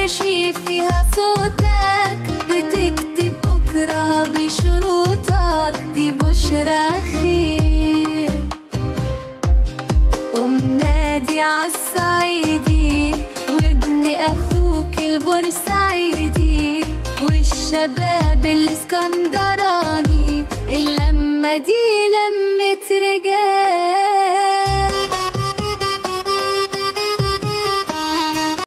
نشيد فيها صوتك بتكتب بكرة بشروطك دي بشرى خير قوم نادي عالصعيدي وابن اخوك البورسعيدي والشباب الاسكندراني اللمة دي لمة رجال